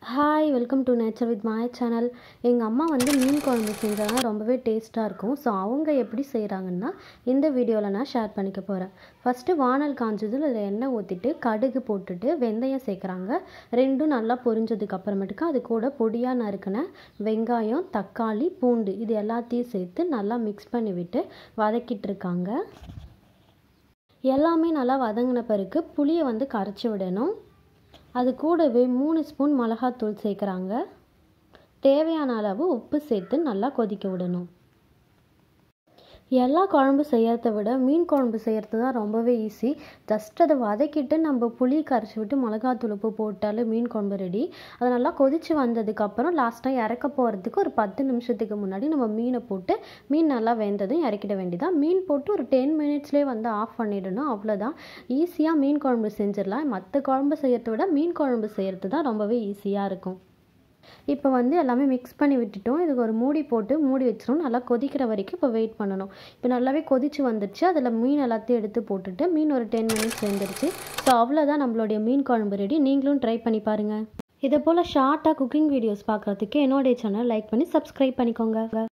hi welcome to nature with Maya channel எங்கள் அம்மா வந்து மீன் குழம்பு செஞ்சாங்கன்னா ரொம்பவே டேஸ்ட்டாக இருக்கும் ஸோ அவங்க எப்படி செய்கிறாங்கன்னா இந்த வீடியோவில் நான் ஷேர் பண்ணிக்க போகிறேன் ஃபஸ்ட்டு வானல் காஞ்சதும் அதில் எண்ணெய் ஊற்றிட்டு கடுகு போட்டுட்டு வெந்தயம் சேர்க்குறாங்க ரெண்டும் நல்லா பொரிஞ்சதுக்கு அப்புறமேட்டுக்கு அது கூட பொடியாக நறுக்கின வெங்காயம் தக்காளி பூண்டு இது எல்லாத்தையும் சேர்த்து நல்லா மிக்ஸ் பண்ணி விட்டு வதக்கிட்டு இருக்காங்க எல்லாமே நல்லா வதங்கின பிறகு புளியை வந்து கரைச்சி விடணும் அது கூடவே மூணு ஸ்பூன் மிளகாத்தூள் சேர்க்குறாங்க தேவையான அளவு உப்பு சேர்த்து நல்லா கொதிக்க விடணும் எல்லா குழம்பு செய்யறத விட மீன் குழம்பு செய்கிறது தான் ரொம்பவே ஈஸி ஜஸ்ட் அதை வதக்கிட்டு நம்ம புளி கரைச்சி விட்டு மிளகாத்தூள் உப்பு போட்டாலே மீன் குழம்பு ரெடி அது நல்லா கொதித்து வந்ததுக்கப்புறம் லாஸ்ட்டாக இறக்க போகிறதுக்கு ஒரு பத்து நிமிஷத்துக்கு முன்னாடி நம்ம மீனை போட்டு மீன் நல்லா வெந்ததும் இறக்கிட வேண்டியதான் மீன் போட்டு ஒரு டென் மினிட்ஸ்லேயே வந்து ஆஃப் பண்ணிடணும் அவ்வளோதான் ஈஸியாக மீன் குழம்பு செஞ்சிடலாம் மற்ற குழம்பு செய்யறத விட மீன் குழம்பு செய்கிறது தான் ரொம்பவே ஈஸியாக இருக்கும் இப்போ வந்து எல்லாமே மிக்ஸ் பண்ணி விட்டுட்டோம் இதுக்கு ஒரு மூடி போட்டு மூடி வச்சிரும் நல்லா கொதிக்கிற வரைக்கும் இப்போ வெயிட் பண்ணணும் இப்போ நல்லாவே கொதிச்சு வந்துருச்சு அதில் மீன் எல்லாத்தையும் எடுத்து போட்டுட்டு மீன் ஒரு டென் மினிட்ஸ் வெந்துருச்சு ஸோ அவ்வளோதான் நம்மளுடைய மீன் குழம்பு ரெடி நீங்களும் ட்ரை பண்ணி பாருங்கள் இதே போல் ஷார்ட்டாக குக்கிங் வீடியோஸ் பார்க்குறதுக்கு என்னோடைய சேனல் லைக் பண்ணி சப்ஸ்கிரைப் பண்ணிக்கோங்க